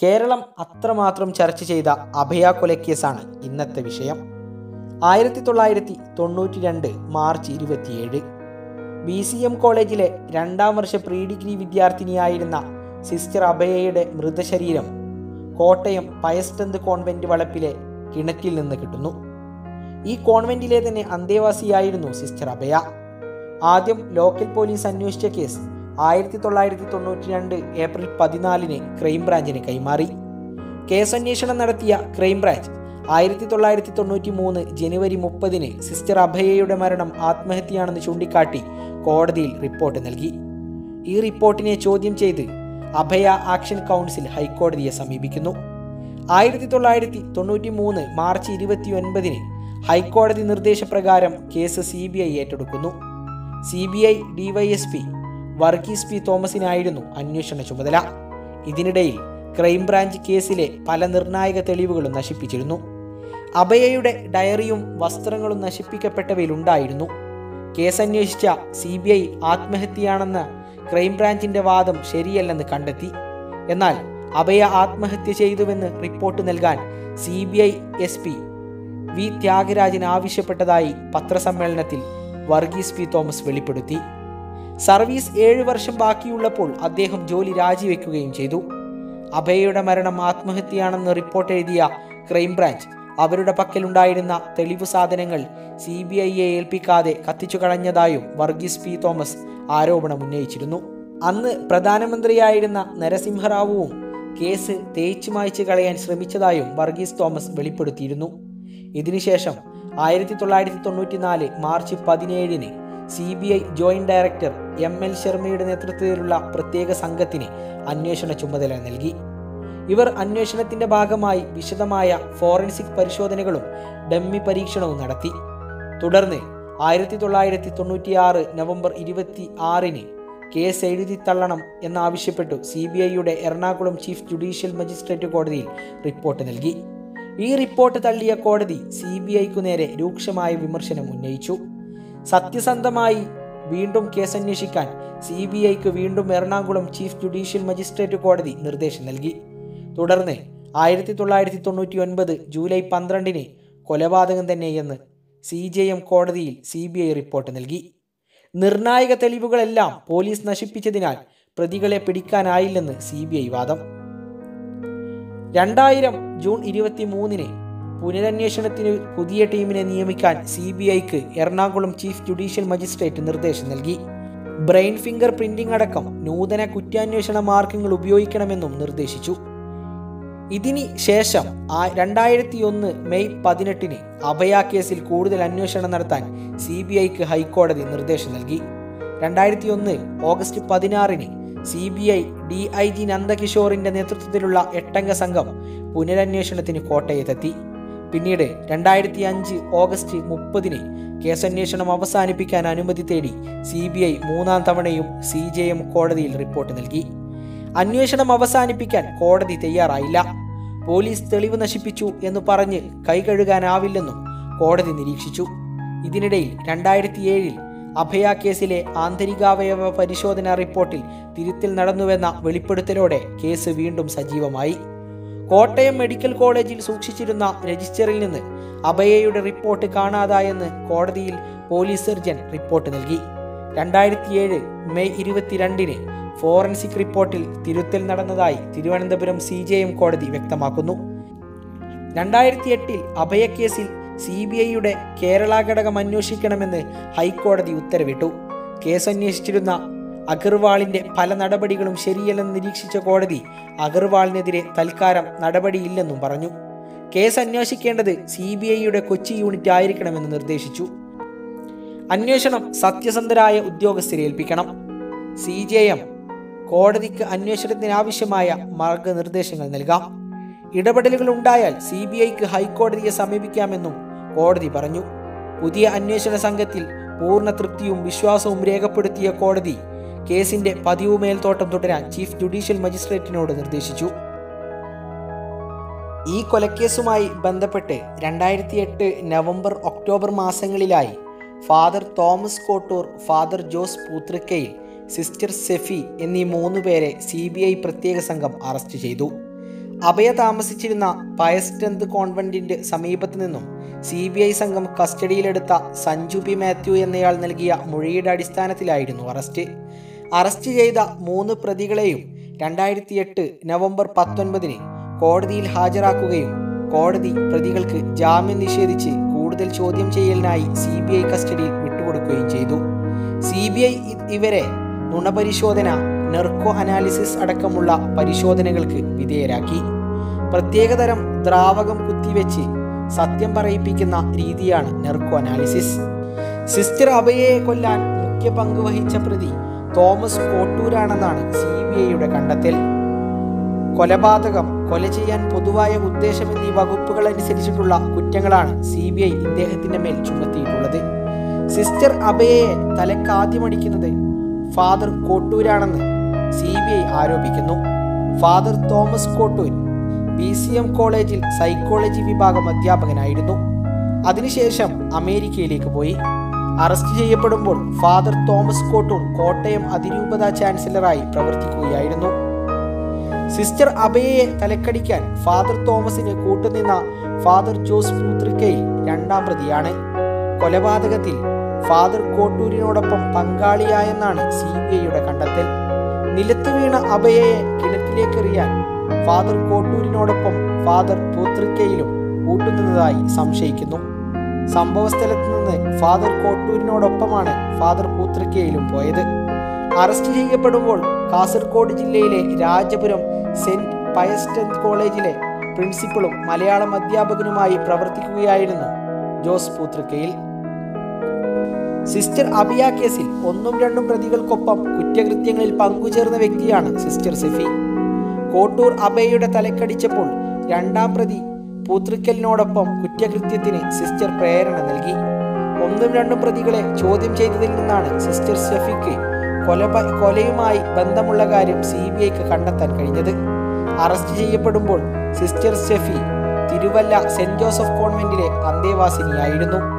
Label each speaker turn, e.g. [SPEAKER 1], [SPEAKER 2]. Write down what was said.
[SPEAKER 1] കേരളം അത്രമാത്രം ചർച്ച ചെയ്ത അഭയ കൊലക്കേസാണ് ഇന്നത്തെ വിഷയം ആയിരത്തി തൊള്ളായിരത്തി തൊണ്ണൂറ്റി രണ്ട് മാർച്ച് ഇരുപത്തിയേഴ് ബി സി എം കോളേജിലെ രണ്ടാം വർഷ പ്രീ ഡിഗ്രി വിദ്യാർത്ഥിനിയായിരുന്ന സിസ്റ്റർ അഭയയുടെ മൃതശരീരം കോട്ടയം പയസ്റ്റന്ത് കോൺവെന്റ് വളപ്പിലെ കിണറ്റിൽ നിന്ന് കിട്ടുന്നു ഈ കോൺവെന്റിലെ തന്നെ അന്തേവാസിയായിരുന്നു സിസ്റ്റർ അഭയ ആദ്യം ലോക്കൽ പോലീസ് അന്വേഷിച്ച കേസ് ആയിരത്തി തൊള്ളായിരത്തി തൊണ്ണൂറ്റി രണ്ട് ഏപ്രിൽ പതിനാലിന് ക്രൈംബ്രാഞ്ചിന് കൈമാറി കേസന്വേഷണം നടത്തിയ ക്രൈംബ്രാഞ്ച് ആയിരത്തി തൊള്ളായിരത്തി തൊണ്ണൂറ്റി മൂന്ന് ജനുവരി മുപ്പതിന് സിസ്റ്റർ അഭയയുടെ മരണം ആത്മഹത്യയാണെന്ന് ചൂണ്ടിക്കാട്ടി കോടതിയിൽ റിപ്പോർട്ട് നൽകി ഈ റിപ്പോർട്ടിനെ ചോദ്യം ചെയ്ത് അഭയ ആക്ഷൻ കൗൺസിൽ ഹൈക്കോടതിയെ സമീപിക്കുന്നു ആയിരത്തി തൊള്ളായിരത്തി തൊണ്ണൂറ്റി മൂന്ന് മാർച്ച് ഇരുപത്തി ഒൻപതിന് ഹൈക്കോടതി നിർദ്ദേശപ്രകാരം കേസ് സി ബി ഐ ഏറ്റെടുക്കുന്നു C B I DYSP Varghese P തോമസിനായിരുന്നു അന്വേഷണ ചുമതല ഇതിനിടയിൽ ക്രൈംബ്രാഞ്ച് കേസിലെ പല നിർണായക തെളിവുകളും നശിപ്പിച്ചിരുന്നു അഭയയുടെ ഡയറിയും വസ്ത്രങ്ങളും നശിപ്പിക്കപ്പെട്ടവയിലുണ്ടായിരുന്നു കേസന്വേഷിച്ച സി ബി ഐ ആത്മഹത്യയാണെന്ന ക്രൈംബ്രാഞ്ചിന്റെ വാദം ശരിയല്ലെന്ന് കണ്ടെത്തി എന്നാൽ അഭയ ആത്മഹത്യ ചെയ്തുവെന്ന് റിപ്പോർട്ട് നൽകാൻ C B I S P V Thyagarajan ആവശ്യപ്പെട്ടതായി പത്രസമ്മേളനത്തിൽ വർഗീസ് പി തോമസ് വെളിപ്പെടുത്തി സർവീസ് ഏഴ് വർഷം ബാക്കിയുള്ളപ്പോൾ അദ്ദേഹം ജോലി രാജിവെക്കുകയും ചെയ്തു അഭയയുടെ മരണം ആത്മഹത്യയാണെന്ന് റിപ്പോർട്ട് എഴുതിയ ക്രൈംബ്രാഞ്ച് അവരുടെ പക്കലുണ്ടായിരുന്ന തെളിവ് സാധനങ്ങൾ സി ബി ഐയെ ഏൽപ്പിക്കാതെ കത്തിച്ചു കളഞ്ഞതായും വർഗീസ് പി തോമസ് ആരോപണം ഉന്നയിച്ചിരുന്നു അന്ന് പ്രധാനമന്ത്രിയായിരുന്ന നരസിംഹറാവുവും കേസ് തേച്ചു മായ്ച്ചു കളയാൻ ശ്രമിച്ചതായും വർഗീസ് തോമസ് വെളിപ്പെടുത്തിയിരുന്നു ഇതിനുശേഷം ആയിരത്തി തൊള്ളായിരത്തി തൊണ്ണൂറ്റിനാല് മാർച്ച് പതിനേഴിന് C B I joint director M L ശർമ്മയുടെ നേതൃത്വത്തിലുള്ള പ്രത്യേക സംഘത്തിന് അന്വേഷണ ചുമതല നൽകി ഇവർ അന്വേഷണത്തിന്റെ ഭാഗമായി വിശദമായ ഫോറൻസിക് പരിശോധനകളും ഡമ്മി പരീക്ഷണവും നടത്തി തുടർന്ന് ആയിരത്തി തൊള്ളായിരത്തി തൊണ്ണൂറ്റിയാറ് നവംബർ ഇരുപത്തി ആറിന് കേസ് എഴുതി തള്ളണം എന്നാവശ്യപ്പെട്ടു സി ബി ഐയുടെ എറണാകുളം ചീഫ് ജുഡീഷ്യൽ മജിസ്ട്രേറ്റ് കോടതിയിൽ റിപ്പോർട്ട് നൽകി ഈ റിപ്പോർട്ട് തള്ളിയ കോടതി സി ബി ഐക്കു നേരെ രൂക്ഷമായ വിമർശനം ഉന്നയിച്ചു സത്യസന്ധമായി വീണ്ടും കേസന്വേഷിക്കാൻ സി ബി ഐക്ക് വീണ്ടും എറണാകുളം ചീഫ് ജുഡീഷ്യൽ മജിസ്ട്രേറ്റ് കോടതി നിർദ്ദേശം നൽകി തുടർന്ന് ആയിരത്തി തൊള്ളായിരത്തി തൊണ്ണൂറ്റി ഒൻപത് ജൂലൈ പന്ത്രണ്ടിന് കൊലപാതകം തന്നെയെന്ന് സി ജെ എം കോടതിയിൽ സി ബി ഐ റിപ്പോർട്ട് നൽകി നിർണായക തെളിവുകളെല്ലാം പോലീസ് നശിപ്പിച്ചതിനാൽ പ്രതികളെ പിടിക്കാനായില്ലെന്ന് സി ബി ഐ വാദം രണ്ടായിരം ജൂൺ ഇരുപത്തി മൂന്നിന് പുനരന്വേഷണത്തിന് പുതിയ ടീമിനെ നിയമിക്കാൻ സി ബി ഐക്ക് എറണാകുളം ചീഫ് ജുഡീഷ്യൽ മജിസ്ട്രേറ്റ് നിർദ്ദേശം നൽകി ബ്രെയിൻ ഫിംഗർ പ്രിന്റിംഗ് അടക്കം നൂതന കുറ്റാന്വേഷണ മാർഗങ്ങൾ ഉപയോഗിക്കണമെന്നും നിർദ്ദേശിച്ചു ഇതിന് ശേഷം രണ്ടായിരത്തി ഒന്ന് മെയ് പതിനെട്ടിന് അഭയ കേസിൽ കൂടുതൽ അന്വേഷണം നടത്താൻ സി ബി ഐക്ക് ഹൈക്കോടതി നിർദ്ദേശം നൽകി രണ്ടായിരത്തി ഒന്ന് ഓഗസ്റ്റ് പതിനാറിന് C B I D I G നന്ദകിഷോറിന്റെ നേതൃത്വത്തിലുള്ള എട്ടംഗ സംഘം പുനരന്വേഷണത്തിന് കോട്ടയത്തെത്തി പിന്നീട് രണ്ടായിരത്തി അഞ്ച് ഓഗസ്റ്റ് മുപ്പതിന് കേസന്വേഷണം അവസാനിപ്പിക്കാൻ അനുമതി തേടി സി ബി ഐ മൂന്നാം തവണയും സി ജെ എം കോടതിയിൽ റിപ്പോർട്ട് നൽകി അന്വേഷണം അവസാനിപ്പിക്കാൻ കോടതി തയ്യാറായില്ല പോലീസ് തെളിവ് നശിപ്പിച്ചു എന്ന് പറഞ്ഞ് കൈകഴുകാനാവില്ലെന്നും കോടതി നിരീക്ഷിച്ചു ഇതിനിടയിൽ രണ്ടായിരത്തി ഏഴിൽ അഭയ കേസിലെ ആന്തരികാവയവ പരിശോധനാ റിപ്പോർട്ടിൽ തിരുത്തൽ നടന്നുവെന്ന വെളിപ്പെടുത്തലോടെ കേസ് വീണ്ടും സജീവമായി കോട്ടയം മെഡിക്കൽ കോളേജിൽ സൂക്ഷിച്ചിരുന്ന രജിസ്റ്ററിൽ നിന്ന് അഭയയുടെ റിപ്പോർട്ട് കാണാതായെന്ന് കോടതിയിൽ പോലീസ് സർജൻ റിപ്പോർട്ട് നൽകി രണ്ടായിരത്തിയേഴ് മെയ് ഇരുപത്തിരണ്ടിന് ഫോറൻസിക് റിപ്പോർട്ടിൽ തിരുത്തൽ നടന്നതായി തിരുവനന്തപുരം സി ജെ എം കോടതി വ്യക്തമാക്കുന്നു രണ്ടായിരത്തി എട്ടിൽ അഭയക്കേസിൽ സി ബി ഐയുടെ കേരള ഘടകം അന്വേഷിക്കണമെന്ന് ഹൈക്കോടതി ഉത്തരവിട്ടു കേസന്വേഷിച്ചിരുന്ന അഗർവാളിന്റെ പല നടപടികളും ശരിയല്ലെന്ന് നിരീക്ഷിച്ച കോടതി അഗർവാളിനെതിരെ തൽക്കാലം നടപടിയില്ലെന്നും പറഞ്ഞു കേസ് അന്വേഷിക്കേണ്ടത് സി ബി ഐയുടെ കൊച്ചി യൂണിറ്റ് ആയിരിക്കണമെന്ന് നിർദ്ദേശിച്ചു അന്വേഷണം സത്യസന്ധരായ ഉദ്യോഗസ്ഥരെ ഏൽപ്പിക്കണം സി ജെ എം കോടതിക്ക് അന്വേഷണത്തിനാവശ്യമായ മാർഗനിർദ്ദേശങ്ങൾ നൽകാം ഇടപെടലുകൾ ഉണ്ടായാൽ സി ബി ഐക്ക് ഹൈക്കോടതിയെ സമീപിക്കാമെന്നും കോടതി പറഞ്ഞു പുതിയ അന്വേഷണ സംഘത്തിൽ പൂർണ്ണ തൃപ്തിയും വിശ്വാസവും രേഖപ്പെടുത്തിയ കോടതി കേസിന്റെ പതിവ് മേൽത്തോട്ടം തുടരാൻ ചീഫ് ജുഡീഷ്യൽ മജിസ്ട്രേറ്റിനോട് നിർദ്ദേശിച്ചു ഈ കൊലക്കേസുമായി ബന്ധപ്പെട്ട് രണ്ടായിരത്തി എട്ട് നവംബർ ഒക്ടോബർ മാസങ്ങളിലായി father Thomas Kottoor father Jose Poothrakkayil sister Sephy എന്നീ മൂന്ന് പേരെ സി ബി ഐ പ്രത്യേക സംഘം അറസ്റ്റ് ചെയ്തു അഭയ താമസിച്ചിരുന്ന പയസ്റ്റന്ത് കോൺവെന്റിന്റെ സമീപത്ത് നിന്നും സി ബി ഐ സംഘം കസ്റ്റഡിയിലെടുത്ത സഞ്ജു പി മാത്യു എന്നയാൾ നൽകിയ മൊഴിയുടെ അടിസ്ഥാനത്തിലായിരുന്നു അറസ്റ്റ് അറസ്റ്റ് ചെയ്ത മൂന്ന് പ്രതികളെയും രണ്ടായിരത്തി എട്ട് നവംബർ പത്തൊൻപതിന് കോടതിയിൽ ഹാജരാക്കുകയും കോടതി പ്രതികൾക്ക് ജാമ്യം നിഷേധിച്ച് കൂടുതൽ ചോദ്യം ചെയ്യലിനായി സി ബി ഐ കസ്റ്റഡിയിൽ വിട്ടുകൊടുക്കുകയും ചെയ്തു സി ബി ഐ ഇവരെ നുണപരിശോധന നെർക്കോ അനാലിസിസ് അടക്കമുള്ള പരിശോധനകൾക്ക് വിധേയരാക്കി പ്രത്യേകതരം ദ്രാവകം കുത്തിവെച്ച് സത്യം പറയിപ്പിക്കുന്ന രീതിയാണ് നെർക്കോ അനാലിസിസ് സിസ്റ്റർ അഭയയെ കൊല്ലാൻ മുഖ്യ പങ്ക് വഹിച്ച പ്രതി തോമസ് കോട്ടൂരാണെന്നാണ് സി ബി ഐയുടെ കണ്ടെത്തൽ കൊലപാതകം കൊല ചെയ്യാൻ പൊതുവായ ഉദ്ദേശം എന്നീ വകുപ്പുകൾ അനുസരിച്ചിട്ടുള്ള കുറ്റങ്ങളാണ് സി ബി ഐ ഇദ്ദേഹത്തിന്റെ മേൽ ചുമത്തിയിട്ടുള്ളത് സിസ്റ്റർ അഭയയെ തലക്കാദ്യമടിക്കുന്നത് ഫാദർ കോട്ടൂരാണെന്ന് സി ബി ഐ ആരോപിക്കുന്നു father Thomas Kottoor B C M കോളേജിൽ സൈക്കോളജി വിഭാഗം അധ്യാപകനായിരുന്നു അതിനുശേഷം അമേരിക്കയിലേക്ക് പോയി അറസ്റ്റ് ചെയ്യപ്പെടുമ്പോൾ ഫാദർ തോമസ് കോട്ടൂർ കോട്ടയം അതിരൂപത ചാൻസലറായി പ്രവർത്തിക്കുകയായിരുന്നു സിസ്റ്റർ അഭയയെ തലക്കടിക്കാൻ ഫാദർ തോമസിന് കൂട്ടുനിന്ന ഫാദർ ജോസ് പൂത്രിക്കയിൽ രണ്ടാം പ്രതിയാണ് കൊലപാതകത്തിൽ ഫാദർ കോട്ടൂരിനോടൊപ്പം പങ്കാളിയായെന്നാണ് സി ബി ഐയുടെ കണ്ടെത്തൽ നിലത്ത് വീണ അഭയയെ കിണറ്റിലേക്കെറിയാൻ ഫാദർ കോട്ടൂരിനോടൊപ്പം ഫാദർ പൂത്രിക്കയിലും കൂട്ടുനിന്നതായി സംശയിക്കുന്നു സംഭവസ്ഥലത്ത് നിന്ന് ഫാദർ കോട്ടൂരിനോടൊപ്പമാണ് ഫാദർ പൂത്രിക്കയിലും പോയത് അറസ്റ്റ് ചെയ്യപ്പെടുമ്പോൾ കാസർഗോഡ് ജില്ലയിലെ രാജപുരം സെന്റ് പയസ്റ്റന്റ് കോളേജിലെ പ്രിൻസിപ്പളും മലയാളം അധ്യാപകനുമായി പ്രവർത്തിക്കുകയായിരുന്നു ജോസ് പൂത്രിക്കയിൽ സിസ്റ്റർ അബിയ കേസിൽ ഒന്നും രണ്ടും പ്രതികൾക്കൊപ്പം കുറ്റകൃത്യങ്ങളിൽ പങ്കുചേർന്ന വ്യക്തിയാണ് സിസ്റ്റർ സെഫി കോട്ടൂർ അബയുടെ തലക്കടിച്ചപ്പോൾ രണ്ടാം പ്രതി പൂത്രിക്കലിനോടൊപ്പം കുറ്റകൃത്യത്തിന് സിസ്റ്റർ പ്രേരണ നൽകി ഒന്നും രണ്ടും പ്രതികളെ ചോദ്യം ചെയ്തതിൽ നിന്നാണ് സിസ്റ്റർ ഷെഫിക്ക് കൊല കൊലയുമായി ബന്ധമുള്ള കാര്യം സി ബി ഐക്ക് കണ്ടെത്താൻ കഴിഞ്ഞത് അറസ്റ്റ് ചെയ്യപ്പെടുമ്പോൾ sister Sephy Thiruvalla saint Joseph കോൺവെന്റിലെ അന്തേവാസിനിയായിരുന്നു